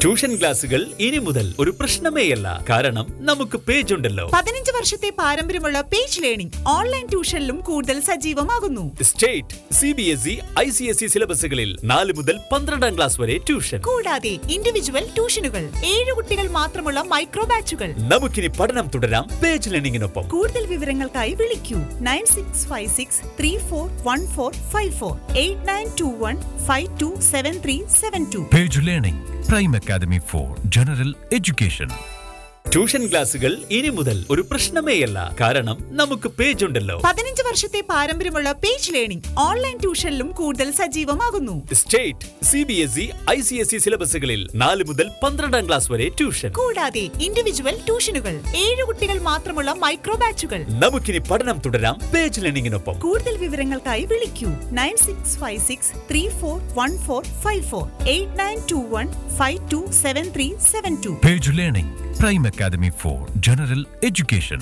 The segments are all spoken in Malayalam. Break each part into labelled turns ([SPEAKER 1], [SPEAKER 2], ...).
[SPEAKER 1] ട്യൂഷൻ ക്ലാസുകൾ ഇനി മുതൽ ഒരു പ്രശ്നമേയല്ല കാരണം നമുക്ക് പേജ് ഉണ്ടല്ലോ
[SPEAKER 2] പതിനഞ്ച് വർഷത്തെ പാരമ്പര്യമുള്ള പേജ് ലേണിംഗ് ഓൺലൈൻ ട്യൂഷനിലും കൂടുതൽ സജീവമാകുന്നു
[SPEAKER 1] state C B S E I C S E സിലബസുകളിൽ നാല് മുതൽ പന്ത്രണ്ടാം ക്ലാസ് വരെ ട്യൂഷൻ
[SPEAKER 2] കൂടാതെ ഇൻഡിവിജ്വൽ ട്യൂഷനുകൾ ഏഴ് കുട്ടികൾ മാത്രമുള്ള മൈക്രോ ബാച്ചുകൾ
[SPEAKER 1] നമുക്കിനി പഠനം തുടരാം പേജ് ലേണിംഗിനൊപ്പം
[SPEAKER 2] കൂടുതൽ വിവരങ്ങൾക്കായി വിളിക്കൂ nine six five six three four one four five four eight nine two one five two seven three seven two
[SPEAKER 3] Page Learning, Prime Academy for General Education.
[SPEAKER 1] Tuition ക്ലാസുകൾ ഇനി മുതൽ ഒരു പ്രശ്നമേയല്ല കാരണം നമുക്ക് പേജ് ഉണ്ടല്ലോ
[SPEAKER 2] പതിനഞ്ച് വർഷത്തെ പാരമ്പര്യമുള്ള പേജ് ലേണിംഗ് ഓൺലൈൻ ട്യൂഷനിലും കൂടുതൽ സജീവമാകുന്നു
[SPEAKER 1] state C B S E I C S E സിലബസുകളിൽ നാല് മുതൽ പന്ത്രണ്ടാം ക്ലാസ് വരെ ട്യൂഷൻ
[SPEAKER 2] കൂടാതെ ഇൻഡിവിജ്വൽ ട്യൂഷനുകൾ ഏഴ് കുട്ടികൾ മാത്രമുള്ള മൈക്രോ ബാച്ചുകൾ
[SPEAKER 1] നമുക്കിനി പഠനം തുടരാം പേജ് ലേണിംഗിനൊപ്പം
[SPEAKER 2] കൂടുതൽ വിവരങ്ങൾക്കായി വിളിക്കൂ nine six five six three four one four five four eight nine two one five two seven three seven two
[SPEAKER 3] Page Learning, Prime Academy for General Education.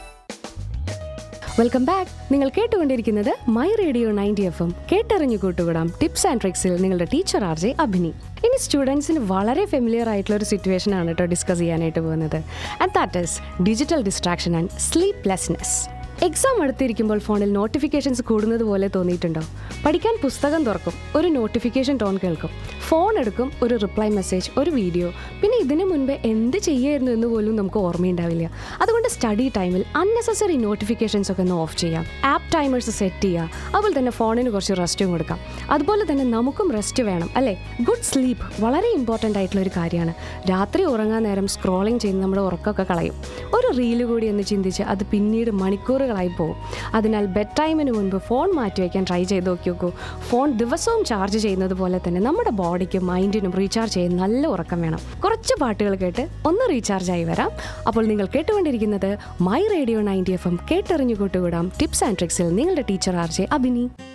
[SPEAKER 4] Welcome back നിങ്ങൾ കേട്ടുകൊണ്ടിരിക്കുന്നത് my radio ninety F M കേട്ടറിഞ്ഞു കൂട്ടുകൂടാം ടിപ്സ് ആൻഡ് ട്രിക്സിൽ നിങ്ങളുടെ ടീച്ചർ ആർ ജെ അഭിനി ഇനി സ്റ്റുഡൻസിന് വളരെ ഫെമിലിയർ ആയിട്ടുള്ള ഒരു സിറ്റുവേഷൻ ആണ് കേട്ടോ ഡിസ്കസ് ചെയ്യാനായിട്ട് പോകുന്നത് and that is digital distraction and sleeplessness exam അടുത്തിരിക്കുമ്പോൾ ഫോണിൽ നോട്ടിഫിക്കേഷൻസ് കൂടുന്നത് പോലെ തോന്നിയിട്ടുണ്ടോ പഠിക്കാൻ പുസ്തകം തുറക്കും ഒരു നോട്ടിഫിക്കേഷൻ ടോൺ കേൾക്കും ഫോൺ എടുക്കും ഒരു റിപ്ലൈ മെസ്സേജ് ഒരു വീഡിയോ പിന്നെ ഇതിനു മുൻപ് എന്ത് ചെയ്യായിരുന്നു എന്ന് പോലും നമുക്ക് ഓർമ്മയുണ്ടാവില്ല അതുകൊണ്ട് സ്റ്റഡി ടൈമിൽ അൺനെസസറി നോട്ടിഫിക്കേഷൻസ് ഒക്കെ ഒന്ന് ഓഫ് ചെയ്യാം ആപ്പ് ടൈമേഴ്സ് സെറ്റ് ചെയ്യുക അതുപോലെ തന്നെ ഫോണിന് കുറച്ച് റെസ്റ്റും കൊടുക്കാം അതുപോലെ തന്നെ നമുക്കും റെസ്റ്റ് വേണം അല്ലേ ഗുഡ് സ്ലീപ്പ് വളരെ ഇമ്പോർട്ടൻ്റ് ആയിട്ടുള്ള ഒരു കാര്യമാണ് രാത്രി ഉറങ്ങാൻ നേരം സ്ക്രോളിംഗ് ചെയ്ത് നമ്മുടെ ഉറക്കമൊക്കെ കളയും ഒരു റീല് കൂടി എന്ന് ചിന്തിച്ച് അത് പിന്നീട് മണിക്കൂറുകളായി പോകും അതിനാൽ ബെഡ് ടൈമിന് മുൻപ് ഫോൺ മാറ്റി വയ്ക്കാൻ ട്രൈ ചെയ്ത് നോക്കി നോക്കൂ ഫോൺ ദിവസവും ചാർജ് ചെയ്യുന്നത് പോലെ തന്നെ നമ്മുടെ ബോഡിക്കും മൈൻഡിനും റീചാർജ് ചെയ്യാൻ നല്ല ഉറക്കം വേണം കുറച്ച് പാട്ടുകൾ കേട്ട് ഒന്ന് റീചാർജ് ആയി വരാം അപ്പോൾ നിങ്ങൾ കേട്ടുകൊണ്ടിരിക്കുന്നത് my radio ninety F M കേട്ടറിഞ്ഞു കൂട്ടുകൂടാം ടിപ്സ് ആൻഡ് ട്രിക്സിൽ നിങ്ങളുടെ ടീച്ചർ ആർ ജെ അഭിനി